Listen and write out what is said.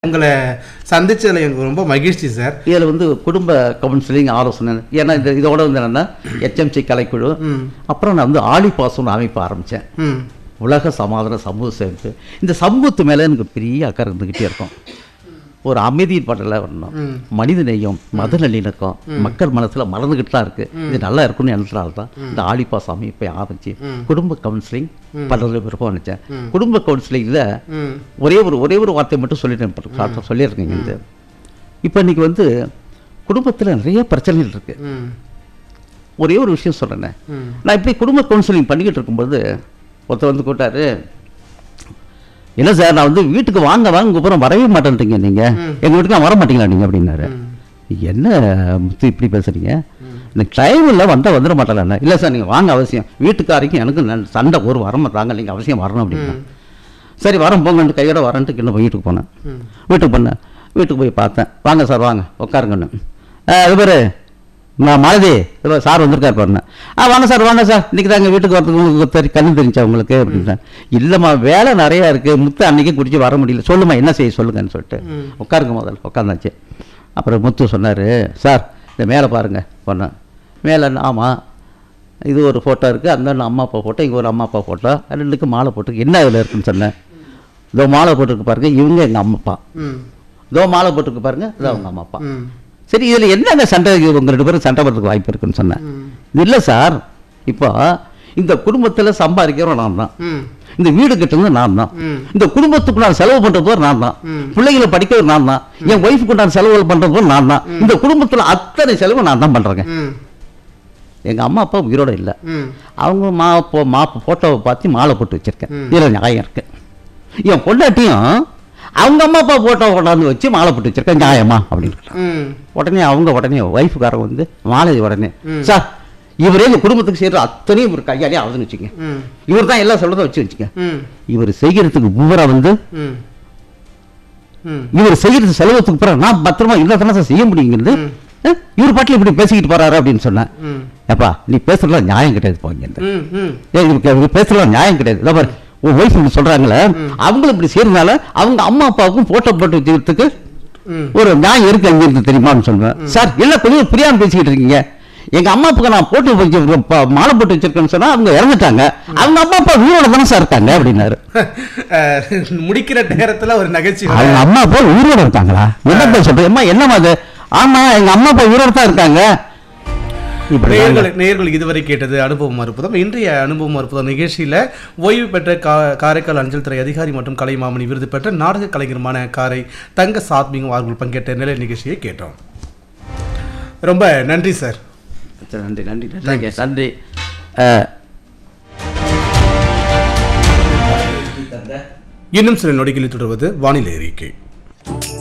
உங்களை சந்திச்சதுல எனக்கு ரொம்ப மகிழ்ச்சி சார் இதில் வந்து குடும்ப கவுன்சிலிங் ஆலோசனை ஏன்னா இந்த இதோட வந்து என்னென்னா ஹெச்எம்சி கலைக்குழு ம் அப்புறம் நான் வந்து ஆழிப்பாசம்னு அமைப்பு ஆரம்பித்தேன் ம் உலக சமாதான சமூக சேமிப்பு இந்த சமூகத்து மேலே எனக்கு பெரிய அக்கறை இருந்துக்கிட்டே இருக்கும் ஒரு அமைதி படல வரணும் ம். மனித நேயம் மத நல்லிணக்கம் மக்கள் மனசுல மறந்துக்கிட்டு தான் இருக்கு இது நல்லா இருக்கும்னு எண்ணத்தினால தான் இந்த ஆழிப்பாஸ் அமைப்பை ஆரம்பிச்சு குடும்ப கவுன்சிலிங் பண்றது விருப்பம் நினைச்சேன் குடும்ப கவுன்சிலிங்கில் ம் ஒரே ஒரு ஒரே ஒரு வார்த்தை மட்டும் சொல்லிட்டேன் இப்ப ஷார்ட்டா சொல்லியிருக்கேங்க இந்த இப்போ இன்னைக்கு வந்து குடும்பத்தில் நிறைய பிரச்சனைகள் இருக்கு ம் ஒரே ஒரு விஷயம் சொல்கிறேன் ம் நான் இப்படி குடும்ப கவுன்சிலிங் பண்ணிக்கிட்டு இருக்கும்போது ஒருத்தர் வந்து கூட்டாரு என்ன சார் நான் வந்து வீட்டுக்கு வாங்க வாங்க அப்புறம் வரவே மாட்டேன்றீங்க நீங்கள் எங்கள் வீட்டுக்கு வர மாட்டீங்களா நீங்கள் அப்படின்னாரு என்ன முத்து இப்படி பேசுறீங்க எனக்கு டைம் இல்லை வந்தால் வந்துட மாட்டேன் இல்லை சார் நீங்கள் வாங்க அவசியம் வீட்டுக்காரைக்கும் எனக்கு நன்- சண்டை ஒரு வர மாட்டாங்க நீங்கள் அவசியம் வரணும் அப்படின்னா சரி வரேன் போங்கன்னு கையோட வரேன்ட்டு கிட்ட போய் வீட்டுக்கு போனேன் வீட்டுக்கு போனேன் வீட்டுக்கு போய் பார்த்தேன் வாங்க சார் வாங்க உட்காருங்கன்னு ஆ, இது பாரு நான் மாலதி இதோ சார் வந்திருக்காரு பாருங்க ஆ வாங்க சார் வாங்க சார் இன்னைக்கு தாங்க வீட்டுக்கு வரதுக்கு உங்களுக்கு தெரி கண்ணு தெரிஞ்சா உங்களுக்கு அப்படின்றேன் இல்லைம்மா வேலை நிறையா இருக்குது முத்து அன்னைக்கு குடிச்சு வர முடியல சொல்லுமா என்ன செய்ய சொல்லுங்கன்னு சொல்லிட்டு உட்காருங்க முதல்ல உட்காந்தாச்சு அப்புறம் முத்து சொன்னார் சார் இந்த மேலே பாருங்க சொன்னேன் மேலே ஆமாம் இது ஒரு ஃபோட்டோ இருக்குது அந்த அம்மா அப்பா ஃபோட்டோ இங்கே ஒரு அம்மா அப்பா ஃபோட்டோ ரெண்டுக்கு மாலை போட்டு என்ன இதில் இருக்குன்னு சொன்னேன் இதோ மாலை போட்டிருக்கு பாருங்க இவங்க எங்கள் அம்மா அப்பா ம் இதோ மாலை போட்டிருக்கு பாருங்க இது அவங்க அம்மா அப்பா ம் சரி இதில் என்னங்க சண்டை உங்க ரெண்டு பேரும் சண்டை போடுறதுக்கு வாய்ப்பு இருக்குன்னு சொன்னேன் இது இல்லை சார் இப்போ இந்த குடும்பத்தில் சம்பாதிக்கிறோம் நான் தான் ம் இந்த வீடு கட்டுறது நான் தான் ம். இந்த குடும்பத்துக்கு நான் செலவு பண்றது நான் தான் பிள்ளைகளை படிக்கிறது நான் தான் என் ஒய்ஃபுக்கு நான் செலவு பண்றது நான் தான் இந்த குடும்பத்தில் அத்தனை செலவு நான் தான் பண்றேங்க ம் எங்க அம்மா அப்பா உயிரோட இல்லை ம் அவங்க மா போ மா ஃபோட்டோவை பார்த்து மாலை போட்டு வச்சிருக்கேன் ம். இதில் நியாயம் இருக்கு என் பொண்டாட்டியும் அவங்க அம்மா அப்பா ஃபோட்டோ கொண்டாந்து வச்சு மாலை போட்டு வச்சிருக்கேன் நியாயமா அப்படின்னு கேட்டான். ம் உடனே அவங்க உடனே ஒய்ஃபுக்காரங்க வந்து மாலை உடனே சார் இவரே இந்த குடும்பத்துக்கு செய்கிற அத்தனையும் இவர் கையாலே ஆகுதுன்னு வச்சுங்க ம் இவர் தான் எல்லாம் சொல்றதை வச்சு வச்சுக்க ம் இவர் செய்கிறதுக்கு பூரா வந்து ம் ம் இவர் செய்கிறது செலவத்துக்கு பிறகு நான் பத்திரமா இல்லை தானே சார் செய்ய முடியுங்கிறது அஹ், இவர் பாட்டில் இப்படி பேசிக்கிட்டு போறாரு அப்படின்னு சொன்னேன் ம் ஏப்பா நீ பேசுறதுல நியாயம் கிடையாது போங்க இந்த ம் ம் ஏய், இவருக்கு இவருக்கு பேசுறதுல நியாயம் கிடையாது இதோ பாரு உன் ஒய்ஃப் இப்படி சொல்றாங்களே அவங்களும் இப்படி செய்யறதுனால அவங்க அம்மா அப்பாவுக்கும் போட்டோ போட்டு வச்சுக்கிறதுக்கு ம் ஒரு நியாயம் இருக்கு அங்க இருந்து தெரியுமான்னு சொல்லுவேன் சார் இல்ல கொஞ்சம் புரியாம பேசிக்கிட்டு இருக்கீங்க எங்க அம்மா அப்பாக்கு நான் போட்டு வச்சு ப- மாலை போட்டு வச்சிருக்கேன்னு சொன்னா அவங்க இறந்துட்டாங்க அவங்க அம்மா அப்பா உயிரோட தானே சார் இருக்காங்க அப்படின்னாரு அஹ், முடிக்கிற நேரத்துல ஒரு நகைச்சுவை அவங்க அம்மா அப்பா உயிரோட இருக்காங்களா என்ன சொல்றேன் அம்மா என்னம்மா அது ஆமா எங்க அம்மா அப்பா உயிரோட தான் இருக்காங்க இப்படி நேயர்கள் நேயர்கள் இதுவரை கேட்டது அனுபவம் அற்புதம் இன்றைய அனுபவம் அற்புதம் நிகழ்ச்சியில ஓய்வு பெற்ற கா காரைக்கால் அஞ்சல் துறை அதிகாரி மற்றும் கலைமாமணி விருது பெற்ற நாடக கலைஞருமான காரை தங்க சாத்மிகம் அவர்கள் பங்கேற்ற நிலை நிகழ்ச்சியை கேட்டோம் ரொம்ப நன்றி சார் சரி, நன்றி நன்றி நன்றி நன்றி அஹ், இன்னும் சில நொடிகளில் தொடர்வது வானிலை அறிக்கை